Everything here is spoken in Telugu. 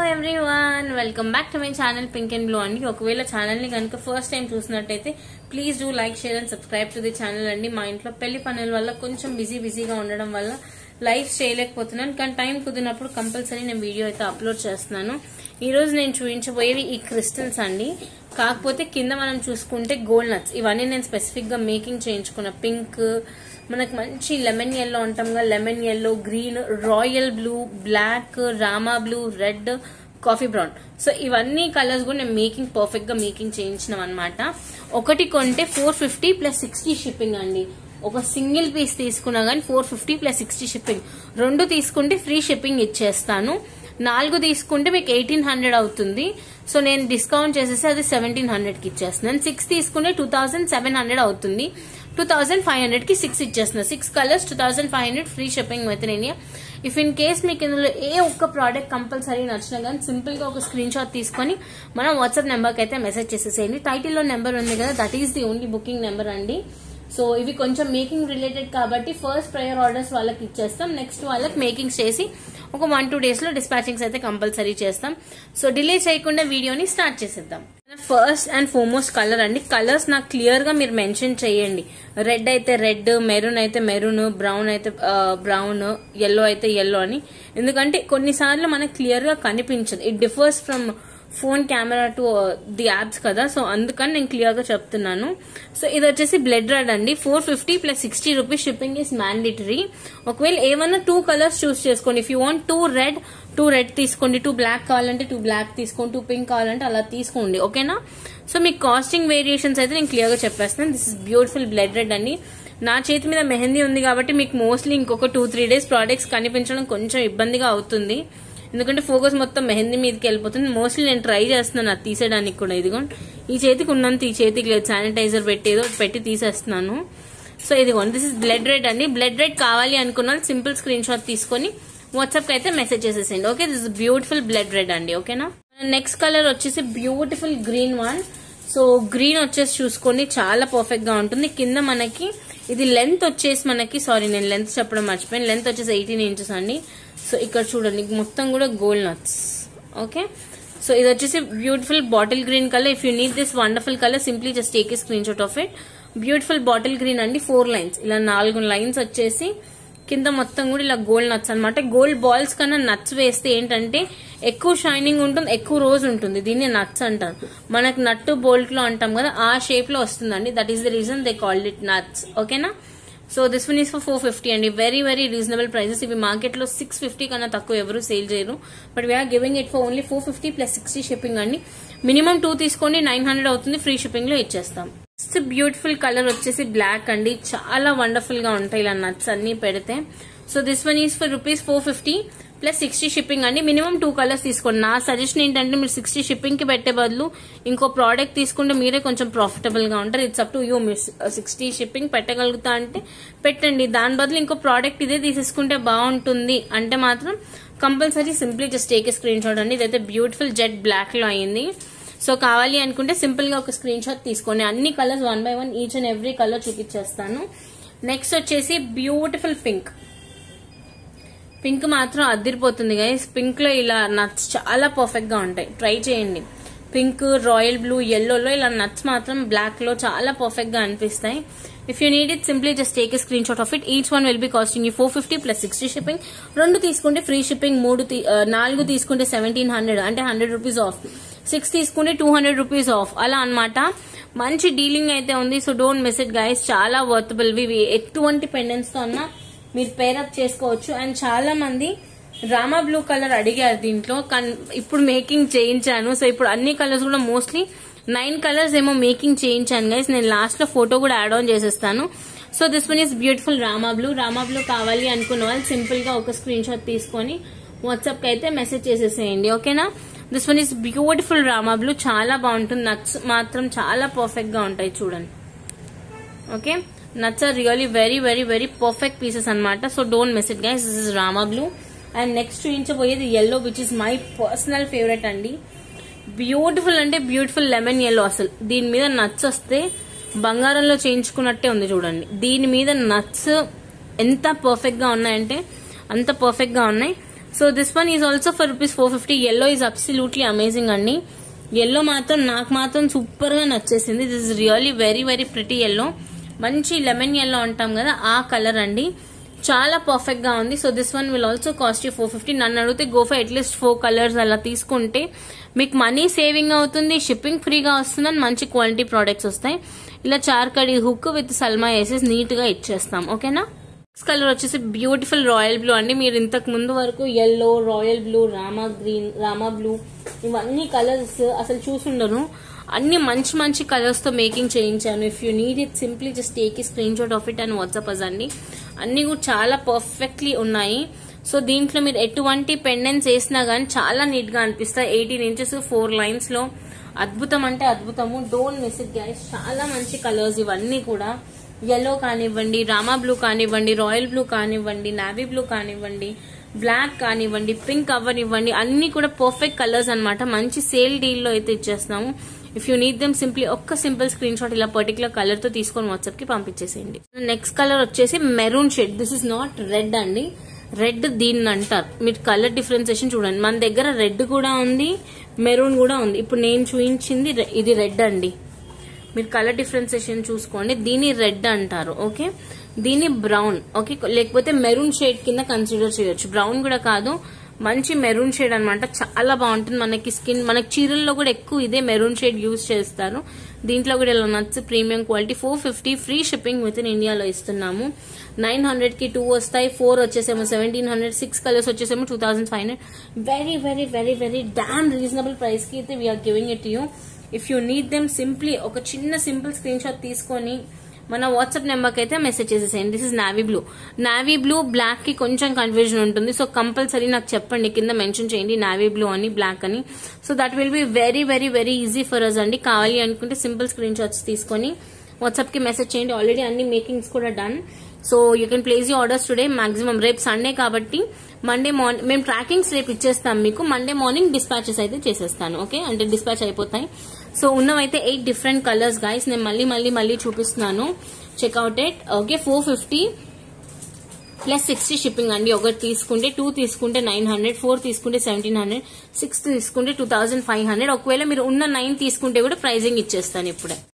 everyone welcome back to my channel pink and blue అండి ఒకవేళ ఛానల్ ని కనుక ఫస్ట్ టైం చూసినట్టయితే please do like share and subscribe to the channel అండి మా ఇంట్లో పెళ్లి పనుల వల్ల కొంచెం బిజీ బిజీగా ఉండడం వల్ల లైవ్ చేయలేకపోతున్నాను కానీ టైం కుదిరినప్పుడు కంపల్సరీ నేను వీడియో అయితే అప్లోడ్ చేస్తున్నాను ఈ రోజు నేను చూపించబోయేవి ఈ క్రిస్టల్స్ అండి కాకపోతే కింద మనం చూసుకుంటే గోల్డ్ నట్స్ ఇవన్నీ నేను స్పెసిఫిక్ గా మేకింగ్ చేయించుకున్న పింక్ మనకు మంచి లెమన్ ఎల్లో అంటాం కదా lemon yellow green royal blue black Rama blue red coffee brown so ఇవన్నీ కలర్స్ కూడా నేను మేకింగ్ పర్ఫెక్ట్ గా మేకింగ్ చేయించినాం అనమాట ఒకటి కొంటే four fifty plus sixty shipping అండి ఒక సింగిల్ పీస్ తీసుకున్నా కానీ four fifty plus sixty shipping రెండు తీసుకుంటే ఫ్రీ షిప్పింగ్ ఇచ్చేస్తాను నాలుగు తీసుకుంటే మీకు ఎయిటీన్ హండ్రెడ్ అవుతుంది సో నేను డిస్కౌంట్ చేసేసి అది సెవెంటీన్ హండ్రెడ్ కి ఇచ్చేస్తున్నాను సిక్స్ తీసుకుంటే టూ థౌసండ్ సెవెన్ హండ్రెడ్ అవుతుంది టూ థౌసండ్ ఫైవ్ హండ్రెడ్ కి సిక్స్ ఇచ్చేస్తున్నా six colours two thousand five hundred free shipping within India if in case మీకు ఇందులో ఏ ఒక్క ప్రోడక్ట్ కంపల్సరీ నచ్చినా కానీ సింపుల్ గా ఒక స్క్రీన్ షాట్ తీసుకొని మనం వాట్సాప్ నెంబర్ కి అయితే మెసేజ్ చేసేసేయండి టైటిల్లో నెంబర్ ఉంది కదా that is the only booking number అండి సో ఇవి కొంచెం మేకింగ్ రిలేటెడ్ కాబట్టి ఫస్ట్ ప్రయర్ ఆర్డర్స్ వాళ్ళకి ఇచ్చేస్తాం నెక్స్ట్ వాళ్ళకి మేకింగ్స్ చేసి ఒక వన్ టూ డేస్ లో డిస్పాచింగ్స్ అయితే కంపల్సరీ చేస్తాం సో డిలే చేయకుండా వీడియోని స్టార్ట్ చేసేద్దాం ఫస్ట్ అండ్ ఫోమోస్ట్ కలర్ అండి కలర్స్ నాకు క్లియర్ గా మీరు మెన్షన్ చేయండి రెడ్ అయితే రెడ్ మెరూన్ అయితే మెరూన్ బ్రౌన్ అయితే బ్రౌన్ ఎల్లో అయితే ఎల్లో అని ఎందుకంటే కొన్నిసార్లు మనకు క్లియర్ గా కనిపించదు it differs from phone camera to the apps కదా సో అందుకని నేను క్లియర్ గా చెప్తున్నాను సో ఇది వచ్చేసి బ్లడ్ రెడ్ అండి four fifty plus sixty rupees shipping is mandatory ఒకవేళ ఏమన్నా టూ కలర్స్ చూస్ చేసుకోండి if you want two red two red తీసుకోండి టూ బ్లాక్ కావాలంటే టూ బ్లాక్ తీసుకోండి టూ పింక్ కావాలంటే అలా తీసుకోండి ఓకేనా సో మీకు కాస్టింగ్ వేరియేషన్స్ అయితే నేను క్లియర్ గా చెప్పేస్తాను this is beautiful blood red అండి నా చేతి మీద మెహందీ ఉంది కాబట్టి మీకు మోస్ట్లీ ఇంకొక టూ త్రీ డేస్ ప్రోడక్ట్స్ కనిపించడం కొంచెం ఇబ్బందిగా అవుతుంది ఎందుకంటే ఫోకస్ మొత్తం మెహందీ మీదకి వెళ్ళిపోతుంది మోస్ట్లీ నేను ట్రై చేస్తున్నాను అది తీసేయడానికి కూడా ఇదిగోండి ఈ చేతికి ఉన్నంత ఈ చేతికి లేదు శానిటైజర్ పెట్టి ఏదో పెట్టి తీసేస్తున్నాను సో ఇదిగోండి దిస్ ఇస్ బ్లడ్ రెడ్ అండి బ్లడ్ రెడ్ కావాలి అనుకున్న సింపుల్ స్క్రీన్ షాట్ తీసుకొని వాట్సాప్ కి అయితే మెసేజ్ చేసేసేయండి okay this beautiful blood red అండి ఓకేనా నెక్స్ట్ కలర్ వచ్చేసి beautiful green one so green వచ్చేసి చూసుకోండి చాలా పర్ఫెక్ట్ గా ఉంటుంది కింద మనకి ఇది లెంత్ వచ్చేసి మనకి సారీ నేను లెంత్ చెప్పడం మర్చిపోయాను లెంత్ వచ్చేసి ఎయిటీన్ ఇంచెస్ అండి సో ఇక్కడ చూడండి మొత్తం కూడా గోల్డ్ నట్స్ ఓకే సో ఇది వచ్చేసి beautiful bottle green colour if you need this wonderful colour simply just take a screenshot of it beautiful bottle green అండి ఫోర్ లైన్స్ ఇలా నాలుగు లైన్స్ వచ్చేసి కింద మొత్తం కూడా ఇలా గోల్డ్ నట్స్ అనమాట గోల్డ్ బాల్స్ కన్నా నట్స్ వేస్తే ఏంటంటే ఎక్కువ షైనింగ్ ఉంటుంది ఎక్కువ రోజు ఉంటుంది దీన్ని నట్స్ అంటారు మనకు నట్టు బోల్ట్ లో అంటాం కదా ఆ షేప్ లో వస్తుందండి that is the reason they called it nuts ఓకేనా so this one is for four fifty అండి వెరీ వెరీ రీజనబుల్ ప్రైసెస్ ఇవి మార్కెట్ లో సిక్స్ ఫిఫ్టీ కన్నా తక్కువ ఎవరు సేల్ చేయరు but we're giving it for only four fifty plus sixty shipping అండి మినిమం టూ తీసుకోండి నైన్ హండ్రెడ్ అవుతుంది ఫ్రీ షిప్పింగ్ లో ఇచ్చేస్తాం నెక్స్ట్ బ్యూటిఫుల్ కలర్ వచ్చేసి బ్లాక్ అండి చాలా వండర్ఫుల్ గా ఉంటాయి ఇలా నట్స్ అన్ని పెడితే so this one is for rupees four fifty plus sixty shipping అండి మినిమం టూ కలర్స్ తీసుకోండి నా సజెషన్ ఏంటంటే మీరు సిక్స్టీ షిప్పింగ్ కి పెట్టే బదులు ఇంకో ప్రోడక్ట్ తీసుకుంటే మీరే కొంచెం ప్రాఫిటబుల్ గా ఉంటారు ఇట్స్ అప్ టు యూ మీరు సిక్స్టీ షిప్పింగ్ పెట్టగలుగుతా అంటే పెట్టండి దాని బదులు ఇంకో ప్రోడక్ట్ ఇదే తీసేసుకుంటే బాగుంటుంది అంటే మాత్రం compulsory simply just take a screenshot అండి ఇదైతే బ్యూటిఫుల్ జెట్ బ్లాక్ లో అయింది సో కావాలి అనుకుంటే సింపుల్ గా ఒక స్క్రీన్ షాట్ తీసుకోండి అన్ని colours one by one each and every colour చూపించేస్తాను నెక్స్ట్ వచ్చేసి బ్యూటిఫుల్ పింక్ పింక్ మాత్రం అద్దరిపోతుంది గైస్ పింక్ లో ఇలా నట్స్ చాలా పర్ఫెక్ట్ గా ఉంటాయి ట్రై చేయండి పింక్ రాయల్ బ్లూ ఎల్లోలో ఇలా నట్స్ మాత్రం బ్లాక్ లో చాలా పర్ఫెక్ట్ గా అనిపిస్తాయి if you need it simply just take a screenshot of it each one will be costing you four fifty plus sixty shipping రెండు తీసుకుంటే ఫ్రీ షిప్పింగ్ మూడు నాలుగు తీసుకుంటే సెవెంటీన్ హండ్రెడ్ అంటే హండ్రెడ్ రూపీస్ ఆఫ్ సిక్స్ తీసుకుంటే టూ హండ్రెడ్ రూపీస్ ఆఫ్ అలా అనమాట మంచి డీలింగ్ అయితే ఉంది so don't miss it guys చాలా వర్తబుల్ ఇవి ఎటువంటి పెండెంట్స్ తో అన్నా మీరు పేరప్ చేసుకోవచ్చు అండ్ చాలా మంది రామా బ్లూ కలర్ అడిగారు దీంట్లో ఇప్పుడు మేకింగ్ చేయించాను సో ఇప్పుడు అన్ని కలర్స్ కూడా మోస్ట్లీ నైన్ కలర్స్ ఏమో మేకింగ్ చేయించాను గైస్ నేను లాస్ట్ లో ఫోటో కూడా యాడ్ ఆన్ చేసేస్తాను so this one is beautiful Rama blue Rama blue కావాలి అనుకున్న వాళ్ళు సింపుల్ గా ఒక స్క్రీన్ షాట్ తీసుకొని వాట్సాప్ కి అయితే మెసేజ్ చేసేసేయండి ఓకేనా this one is beautiful Rama blue చాలా బాగుంటుంది నట్స్ మాత్రం చాలా పర్ఫెక్ట్ గా ఉంటాయి చూడండి okay nuts are really very very very perfect pieces అనమాట so don't miss it guys this is Rama blue and next చూపించబోయేది yellow which is my personal favourite అండి బ్యూటిఫుల్ అంటే బ్యూటిఫుల్ లెమన్ ఎల్లో అసలు దీని మీద నట్స్ వస్తే బంగారంలో చేయించుకున్నట్టే ఉంది చూడండి దీని మీద నట్స్ ఎంత పర్ఫెక్ట్ గా ఉన్నాయంటే అంత పర్ఫెక్ట్ గా ఉన్నాయి so this one is also for rupees four fifty yellow is absolutely amazing అండి ఎల్లో మాత్రం నాకు మాత్రం సూపర్ గా నచ్చేసింది this is really very very pretty yellow మంచి లెమన్ ఎల్లో అంటాం కదా ఆ కలర్ అండి చాలా పర్ఫెక్ట్ గా ఉంది so this one will also cost you four fifty నన్ను అడిగితే go for at least four colours అలా తీసుకుంటే మీకు మనీ సేవింగ్ అవుతుంది షిప్పింగ్ ఫ్రీగా వస్తుంది and మంచి క్వాలిటీ ప్రోడక్ట్స్ వస్తాయి ఇలా చార్కడి హుక్ విత్ సల్మా వేసేసి నీట్ గా ఇచ్చేస్తాం ఓకేనా నెక్స్ట్ కలర్ వచ్చేసి బ్యూటిఫుల్ రాయల్ బ్లూ అండి మీరు ఇంతకు ముందు వరకు yellow royal blue Rama green Rama blue ఇవన్నీ కలర్స్ అసలు చూసుండరు అన్ని మంచి మంచి కలర్స్ తో మేకింగ్ చేయించాను if you need it simply just take ఈ screenshot of it and WhatsApp us అండి అన్ని కూడా చాలా పర్ఫెక్ట్లీ ఉన్నాయి సో దీంట్లో మీరు ఎటువంటి పెండెంట్స్ వేసినా గానీ చాలా నీట్ గా అనిపిస్తాయి ఎయిటీన్ ఇంచెస్ ఫోర్ లైన్స్ లో అద్భుతం అంటే అద్భుతము డోంట్ మిస్ ఇట్ గైస్ చాలా మంచి కలర్స్ ఇవన్నీ కూడా ఎల్లో కానివ్వండి రామా బ్లూ కానివ్వండి రాయల్ బ్లూ కానివ్వండి నావీ బ్లూ కానివ్వండి బ్లాక్ కానివ్వండి పింక్ అవ్వనివ్వండి అన్ని కూడా పర్ఫెక్ట్ కలర్స్ అన్నమాట మంచి సేల్ డీల్ లో అయితే ఇచ్చేస్తున్నాము if you need them simply ఒక్క సింపుల్ స్క్రీన్ షాట్ ఇలా పర్టికులర్ కలర్ తో తీసుకొని వాట్సాప్ కి పంపించేసేయండి నెక్స్ట్ కలర్ వచ్చేసి maroon shade this is not red అండి రెడ్ దీన్ని అంటారు మీరు కలర్ డిఫరెన్సేషన్ చూడండి మన దగ్గర రెడ్ కూడా ఉంది మెరూన్ కూడా ఉంది ఇప్పుడు నేను చూపించింది రె- ఇది రెడ్ అండి మీరు కలర్ డిఫరెన్సేషన్ చూసుకోండి దీని రెడ్ అంటారు ఓకే దీని బ్రౌన్ ఓకే లేకపోతే మెరూన్ షేడ్ కింద కన్సిడర్ చేయొచ్చు బ్రౌన్ కూడా కాదు మంచి మెరూన్ షేడ్ అన్నమాట చాలా బాగుంటుంది మనకి స్కిన్ మనకి చీరల్లో కూడా ఎక్కువ ఇదే మెరూన్ షేడ్ యూజ్ చేస్తారు దీంట్లో కూడా ఇలా nuts premium quality four fifty free shipping within ఇండియాలో ఇస్తున్నాము నైన్ హండ్రెడ్ కి టూ వస్తాయి ఫోర్ వచ్చేసేమో సెవెంటీన్ హండ్రెడ్ సిక్స్ కలర్స్ వచ్చేసేమో two thousand five hundred very very very very damn reasonable price కి అయితే we are giving it you if you need them simply ఒక చిన్న సింపుల్ స్క్రీన్ షాట్ తీసుకొని మన వాట్సాప్ నెంబర్కి అయితే మెసేజ్ చేసేసేయండి this is navy blue navy blue black కి కొంచెం కన్ఫ్యూజన్ ఉంటుంది సో కంపల్సరీ నాకు చెప్పండి కింద మెన్షన్ చేయండి నావీ బ్లూ అని బ్లాక్ అని so that will be very very very easy for us అండి కావాలి అనుకుంటే సింపుల్ స్క్రీన్ షాట్స్ తీసుకొని వాట్సాప్ కి మెసేజ్ చేయండి ఆల్రెడీ అన్ని మేకింగ్స్ కూడా done so you can place you orders today maximum రేపు సండే కాబట్టి మండే మార్నింగ్ మేము ట్రాకింగ్స్ రేపు ఇచ్చేస్తాం మీకు మండే మార్నింగ్ డిస్పాచెస్ అయితే చేసేస్తాను ఓకే అంటే డిస్పాచ్ అయిపోతాయి సో ఉన్నవైతే ఎయిట్ డిఫరెంట్ కలర్స్ గైస్ నేను మళ్ళీ మళ్ళీ మళ్ళీ చూపిస్తున్నాను checkout at okay four fifty plus sixty shipping అండి ఒకటి తీసుకుంటే టూ తీసుకుంటే నైన్ హండ్రెడ్ ఫోర్ తీసుకుంటే సెవెంటీన్ హండ్రెడ్ సిక్స్ తీసుకుంటే టూ థౌసండ్ ఫైవ్ హండ్రెడ్ ఒకవేళ మీరు ఉన్న నైన్ తీసుకుంటే కూడా ప్రైజింగ్ ఇచ్చేస్తాను ఇప్పుడే